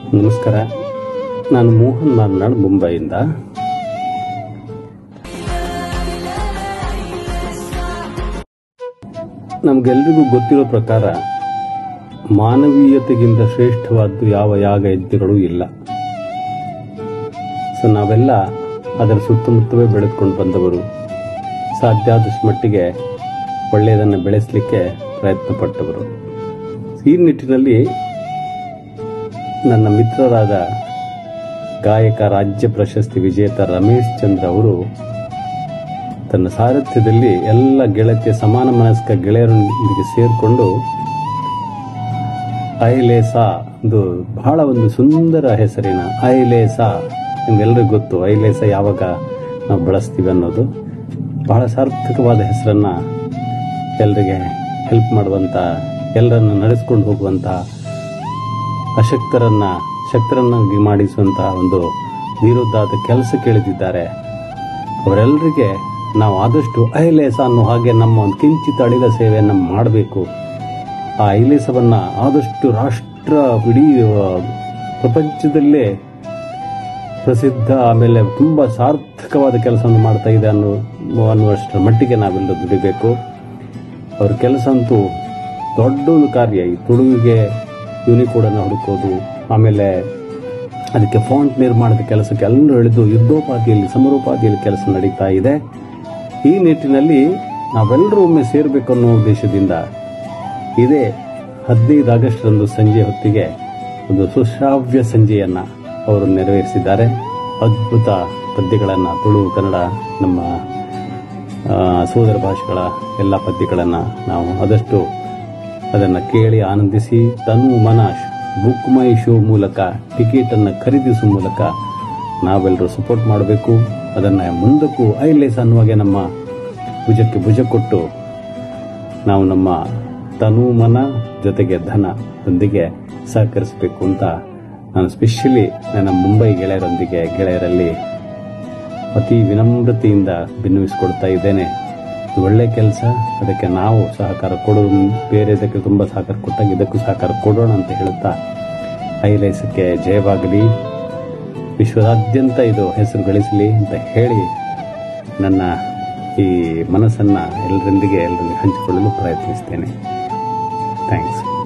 ನಮಸ್ಕಾರ ನಾನು ಮೋಹನ್ ಮಾರ್ನಾಡ್ ಮುಂಬೈಯಿಂದ ನಮಗೆಲ್ರಿಗೂ ಗೊತ್ತಿರೋ ಪ್ರಕಾರ ಮಾನವೀಯತೆಗಿಂತ ಶ್ರೇಷ್ಠವಾದ್ದು ಯಾವ ಯಾಗ ಯಜ್ಞಗಳು ಇಲ್ಲ ಸೊ ನಾವೆಲ್ಲ ಅದರ ಸುತ್ತಮುತ್ತವೇ ಬೆಳೆದುಕೊಂಡು ಬಂದವರು ಸಾಧ್ಯ ಆದಷ್ಟು ಮಟ್ಟಿಗೆ ಒಳ್ಳೆಯದನ್ನು ಬೆಳೆಸಲಿಕ್ಕೆ ಪ್ರಯತ್ನ ಪಟ್ಟವರು ಈ ನಿಟ್ಟಿನಲ್ಲಿ ನನ್ನ ಮಿತ್ರರಾದ ಗಾಯಕ ರಾಜ್ಯ ಪ್ರಶಸ್ತಿ ವಿಜೇತ ರಮೇಶ್ ಚಂದ್ರ ಅವರು ತನ್ನ ಸಾರಥ್ಯದಲ್ಲಿ ಎಲ್ಲ ಗೆಳತಿಯ ಸಮಾನ ಮನಸ್ಕ ಗೆಳೆಯರೊಂದಿಗೆ ಸೇರಿಕೊಂಡು ಐಲೇಸಾ ಒಂದು ಬಹಳ ಒಂದು ಸುಂದರ ಹೆಸರಿನ ಐಲೇಸಾ ನಿಮ್ಗೆಲ್ರಿಗೂ ಗೊತ್ತು ಐಲೇಸ ಯಾವಾಗ ನಾವು ಬಳಸ್ತೀವಿ ಅನ್ನೋದು ಬಹಳ ಸಾರ್ಥಕವಾದ ಹೆಸರನ್ನ ಎಲ್ಲರಿಗೆ ಹೆಲ್ಪ್ ಮಾಡುವಂತ ಎಲ್ಲರನ್ನ ನಡೆಸ್ಕೊಂಡು ಹೋಗುವಂತ ಅಶಕ್ತರನ್ನ ಶಕ್ತರನ್ನಾಗಿ ಮಾಡಿಸುವಂತಹ ಒಂದು ಧೀರೋದ್ದಾದ ಕೆಲಸ ಕೇಳಿದಿದ್ದಾರೆ ಅವರೆಲ್ಲರಿಗೆ ನಾವು ಆದಷ್ಟು ಐಲೇಸ ಅನ್ನೋ ಹಾಗೆ ನಮ್ಮ ಒಂದು ಕಿಂಚಿತ್ ಅಳಿದ ಸೇವೆಯನ್ನು ಮಾಡಬೇಕು ಆ ಐಲೇಸವನ್ನ ಆದಷ್ಟು ರಾಷ್ಟ್ರ ಇಡೀ ಆ, ಪ್ರಪಂಚದಲ್ಲೇ ಪ್ರಸಿದ್ಧ ಆಮೇಲೆ ತುಂಬಾ ಸಾರ್ಥಕವಾದ ಕೆಲಸವನ್ನು ಮಾಡ್ತಾ ಇದೆ ಅನ್ನೋ ಅನ್ನುವಷ್ಟರ ಮಟ್ಟಿಗೆ ನಾವೆಲ್ಲ ದುಡಿಬೇಕು ಅವ್ರ ಕೆಲಸ ಅಂತೂ ದೊಡ್ಡ ಒಂದು ಕಾರ್ಯ ಈ ತುಳುವಿಗೆ ಯೂನಿಕೋಡನ್ನು ಹುಡುಕೋದು ಆಮೇಲೆ ಅದಕ್ಕೆ ಫಾಂಟ್ ನಿರ್ಮಾಣದ ಕೆಲಸಕ್ಕೆ ಎಲ್ಲರೂ ಎಳೆದು ಯುದ್ಧೋಪಾದಿಯಲ್ಲಿ ಸಮರೋಪಾದಿಯಲ್ಲಿ ಕೆಲಸ ನಡೀತಾ ಇದೆ ಈ ನಿಟ್ಟಿನಲ್ಲಿ ನಾವೆಲ್ಲರೂ ಒಮ್ಮೆ ಸೇರಬೇಕು ಅನ್ನೋ ಉದ್ದೇಶದಿಂದ ಇದೇ ಹದಿನೈದು ಆಗಸ್ಟ್ರಂದು ಸಂಜೆ ಹೊತ್ತಿಗೆ ಒಂದು ಸುಶ್ರಾವ್ಯ ಸಂಜೆಯನ್ನ ಅವರು ನೆರವೇರಿಸಿದ್ದಾರೆ ಅದ್ಭುತ ಪದ್ಯಗಳನ್ನು ತುಳು ಕನ್ನಡ ನಮ್ಮ ಆ, ಸೋದರ ಭಾಷೆಗಳ ಎಲ್ಲ ಪದ್ಯಗಳನ್ನು ನಾವು ಆದಷ್ಟು ಅದನ್ನು ಕೇಳಿ ಆನಂದಿಸಿ ತನು ಮನ ಬುಕ್ ಮೈ ಶೋ ಮೂಲಕ ಟಿಕೆಟ್ ಅನ್ನು ಖರೀದಿಸುವ ಮೂಲಕ ನಾವೆಲ್ಲರೂ ಸಪೋರ್ಟ್ ಮಾಡಬೇಕು ಅದನ್ನು ಮುಂದಕ್ಕೂ ಐಲೇಸ್ ಅನ್ನುವಾಗೆ ನಮ್ಮ ಭುಜಕ್ಕೆ ಭುಜ ಕೊಟ್ಟು ನಾವು ನಮ್ಮ ತನು ಮನ ಜೊತೆಗೆ ಧನದೊಂದಿಗೆ ಸಹಕರಿಸಬೇಕು ಅಂತ ನಾನು ಸ್ಪೆಷಲಿ ನನ್ನ ಮುಂಬೈ ಗೆಳೆಯರೊಂದಿಗೆ ಗೆಳೆಯರಲ್ಲಿ ಅತಿ ವಿನಮ್ರತೆಯಿಂದ ಭಿನ್ನವಿಸಿಕೊಡ್ತಾ ಇದ್ದೇನೆ ಇದು ಒಳ್ಳೆ ಕೆಲಸ ಅದಕ್ಕೆ ನಾವು ಸಹಕಾರ ಕೊಡೋದು ಬೇರೆ ಇದಕ್ಕೆ ತುಂಬ ಸಹಕಾರ ಕೊಟ್ಟಾಗ ಇದಕ್ಕೂ ಸಹಕಾರ ಕೊಡೋಣ ಅಂತ ಹೇಳುತ್ತಾ ಐಲೇಸಕ್ಕೆ ಜಯವಾಗಲಿ ವಿಶ್ವದಾದ್ಯಂತ ಇದು ಹೆಸರು ಗಳಿಸಲಿ ಅಂತ ಹೇಳಿ ನನ್ನ ಈ ಮನಸ್ಸನ್ನು ಎಲ್ಲರೊಂದಿಗೆ ಎಲ್ಲರೊಂದಿಗೆ ಹಂಚಿಕೊಳ್ಳಲು ಪ್ರಯತ್ನಿಸ್ತೇನೆ ಥ್ಯಾಂಕ್ಸ್